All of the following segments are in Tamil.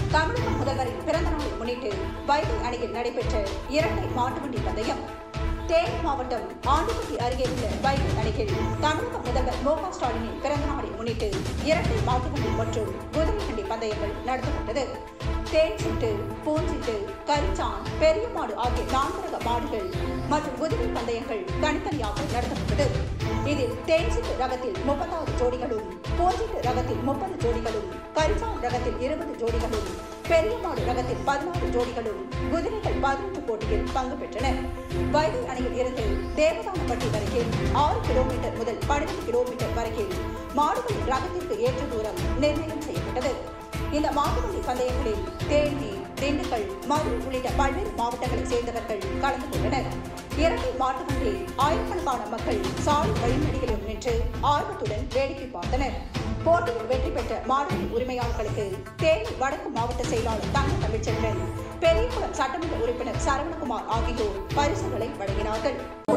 தமிழக முதல்வரின் பிறந்த நாளை முன்னிட்டு வைகை அணையில் நடைபெற்ற இரட்டை மாட்டுவண்டி பந்தயம் தேனி மாவட்டம் ஆண்டிப்பட்டி அருகே உள்ள வைகை அணையில் தமிழக முதல்வர் மு க ஸ்டாலினின் பிறந்த நாளை முன்னிட்டு இரட்டை மாட்டுவண்டி மற்றும் குதிரை வண்டி பந்தயங்கள் நடத்தப்பட்டது தேன் சிட்டு பூஞ்சிட்டு கரிச்சான் பெரிய மாடு ஆகிய நான்கு ரக மாடுகள் மற்றும் குதிரை பந்தயங்கள் தனித்தனியாக நடத்தப்பட்டது இதில் தேன் சிட்டு ரகத்தில் முப்பத்தாறு ஜோடிகளும் பூஞ்சிட்டு ரகத்தில் முப்பது ஜோடிகளும் கரிச்சான் ரகத்தில் இருபது ஜோடிகளும் பெரிய மாடு ரகத்தில் பதினாறு ஜோடிகளும் குதிரைகள் பதினெட்டு போட்டியில் பங்கு பெற்றன வைகை அணையில் இருந்து தேவதானப்பட்டி வரையில் ஆறு கிலோமீட்டர் முதல் பன்னிரண்டு கிலோமீட்டர் வரையில் மாடுகளின் ரகத்திற்கு ஏற்ற தூரம் நிர்ணயம் செய்யப்பட்டது இந்த மாட்டுவண்டி பந்தயங்களில் தேனி திண்டுக்கல் மதுரை உள்ளிட்ட பல்வேறு மாவட்டங்களைச் சேர்ந்தவர்கள் கலந்து கொண்டனர் இரட்டை மாட்டுவண்டியில் ஆயிரக்கணக்கான மக்கள் சாலை வழிநடிகளிலும் நின்று ஆர்வத்துடன் வேடிக்கை பார்த்தனர் போட்டியில் வெற்றி பெற்ற மாடுவண்டி உரிமையாளர்களுக்கு தேனி வடக்கு மாவட்ட செயலாளர் தங்க தமிழ்ச்செல்வன் பெரியகுளம் சட்டமன்ற உறுப்பினர் சரவணகுமார் ஆகியோர் பரிசுகளை வழங்கினார்கள்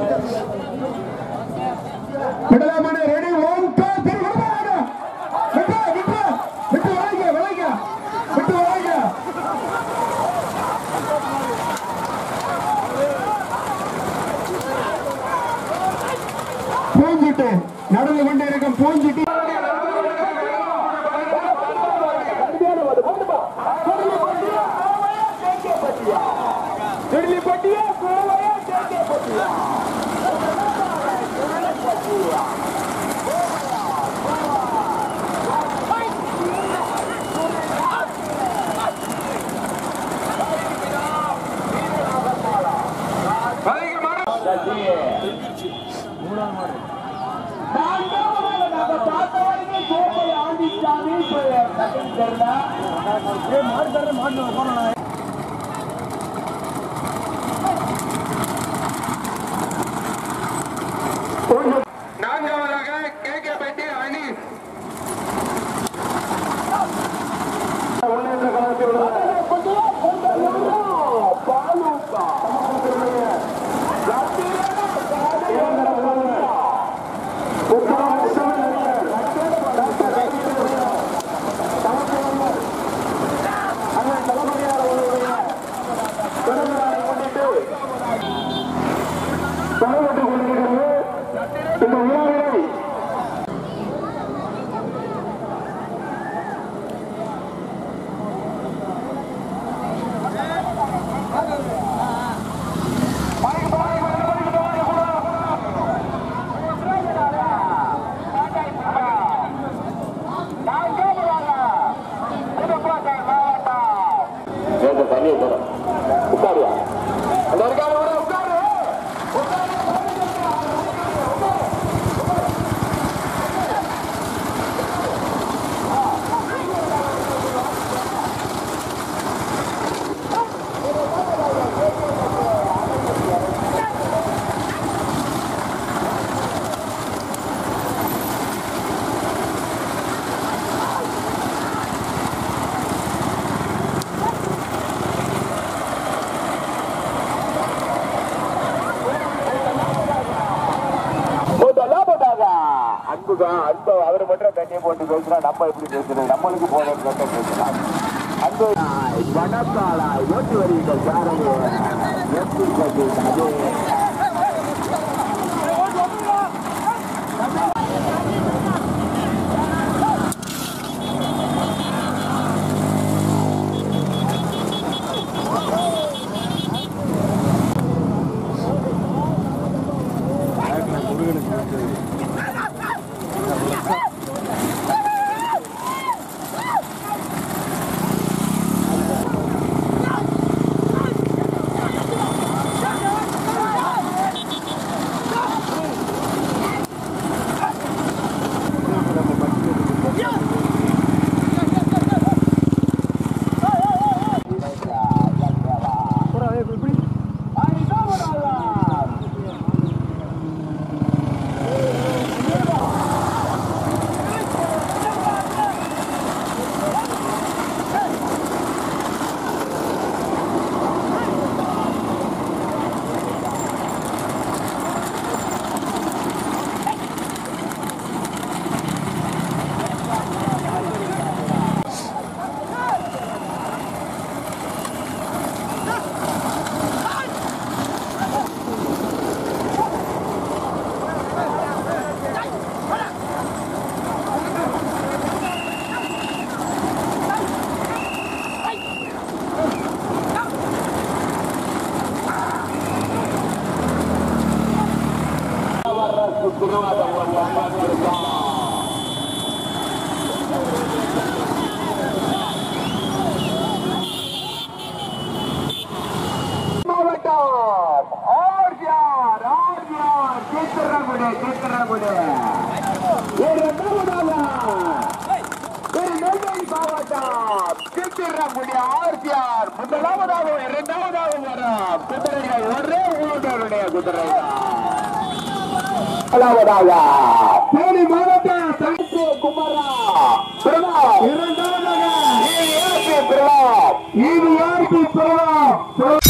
விடலாமணி ரெடி ஒன் டூ த்ரீ விடுவாங்க விட்டு விட்டு விட்டு வளைங்க வளைங்க விட்டு வளைங்க பூஞ்சிட்டு நடுவில் கொண்டு இருக்கும் பூஞ்சிட்டு பட்டியா பட்டியா நான்காவதாக கே கே பெட்டி அணி தலைவட்டுக் கொண்டிருக்கிறது இந்த விழாவினை வேண்ட தண்ணியை தரும் உட்காருவா அந்த இருக்காரு விட உட்காரு முதலாவதாக அன்புதான் அன்பு அவர் மட்டும் தண்ணியை போட்டு பேசுறா நம்ம எப்படி பேசுறது நம்மளுக்கு போன மட்டும் பேசலாம் அன்பு வனக்காலா ஓட்டி வருகின்ற சாரணி எப்படி அது ஆ சித்திரமுடி ஆர்சிஆர் முதலாவதாகவும் இரண்டாவதாகவும் வரும் குதிரைகள் ஒரே ஊருடைய குதிரைகள் முதலாவதாக தேனி மாவட்டம் சைத்து குமரா பிரணாப் இரண்டாவதாக ஏ, ஏ, பிரணாப் இது யாருக்கு சொல்லலாம்